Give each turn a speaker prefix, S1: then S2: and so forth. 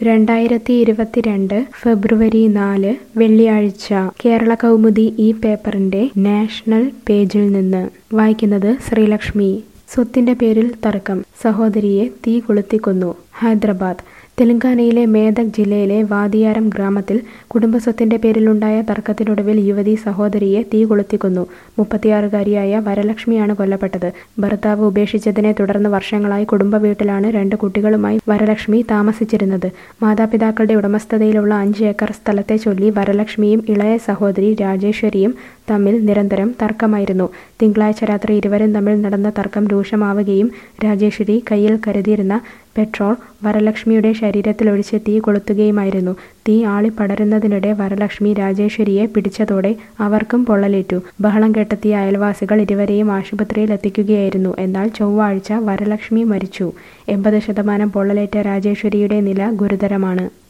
S1: രണ്ടായിരത്തി ഇരുപത്തിരണ്ട് ഫെബ്രുവരി നാല് വെള്ളിയാഴ്ച കേരള കൗമുദി ഈ പേപ്പറിന്റെ നാഷണൽ പേജിൽ നിന്ന് വായിക്കുന്നത് ശ്രീലക്ഷ്മി സ്വത്തിന്റെ പേരിൽ തർക്കം സഹോദരിയെ തീ കൊളുത്തിക്കൊന്നു ഹൈദരാബാദ് തെലങ്കാനയിലെ മേദക് ജില്ലയിലെ വാദിയാരം ഗ്രാമത്തിൽ കുടുംബസ്വത്തിന്റെ പേരിലുണ്ടായ തർക്കത്തിനൊടുവിൽ യുവതി സഹോദരിയെ തീ കൊളുത്തിക്കൊന്നു മുപ്പത്തിയാറുകാരിയായ വരലക്ഷ്മിയാണ് കൊല്ലപ്പെട്ടത് ഭർത്താവ് ഉപേക്ഷിച്ചതിനെ തുടർന്ന് വർഷങ്ങളായി കുടുംബ വീട്ടിലാണ് രണ്ട് കുട്ടികളുമായി വരലക്ഷ്മി താമസിച്ചിരുന്നത് മാതാപിതാക്കളുടെ ഉടമസ്ഥതയിലുള്ള അഞ്ച് ഏക്കർ സ്ഥലത്തെ ചൊല്ലി വരലക്ഷ്മിയും ഇളയ സഹോദരി രാജേശ്വരിയും തമ്മിൽ നിരന്തരം തർക്കമായിരുന്നു തിങ്കളാഴ്ച രാത്രി ഇരുവരും തമ്മിൽ നടന്ന തർക്കം രൂക്ഷമാവുകയും രാജേശ്വരി കയ്യിൽ കരുതിയിരുന്ന പെട്രോൾ വരലക്ഷ്മിയുടെ ശരീരത്തിലൊഴിച്ച് തീ കൊളുത്തുകയുമായിരുന്നു തീ ആളിപ്പടരുന്നതിനിടെ വരലക്ഷ്മി രാജേശ്വരിയെ പിടിച്ചതോടെ അവർക്കും പൊള്ളലേറ്റു ബഹളം കെട്ടെത്തിയ അയൽവാസികൾ ഇരുവരെയും ആശുപത്രിയിൽ എത്തിക്കുകയായിരുന്നു എന്നാൽ ചൊവ്വാഴ്ച വരലക്ഷ്മി മരിച്ചു എൺപത് ശതമാനം പൊള്ളലേറ്റ രാജേശ്വരിയുടെ നില ഗുരുതരമാണ്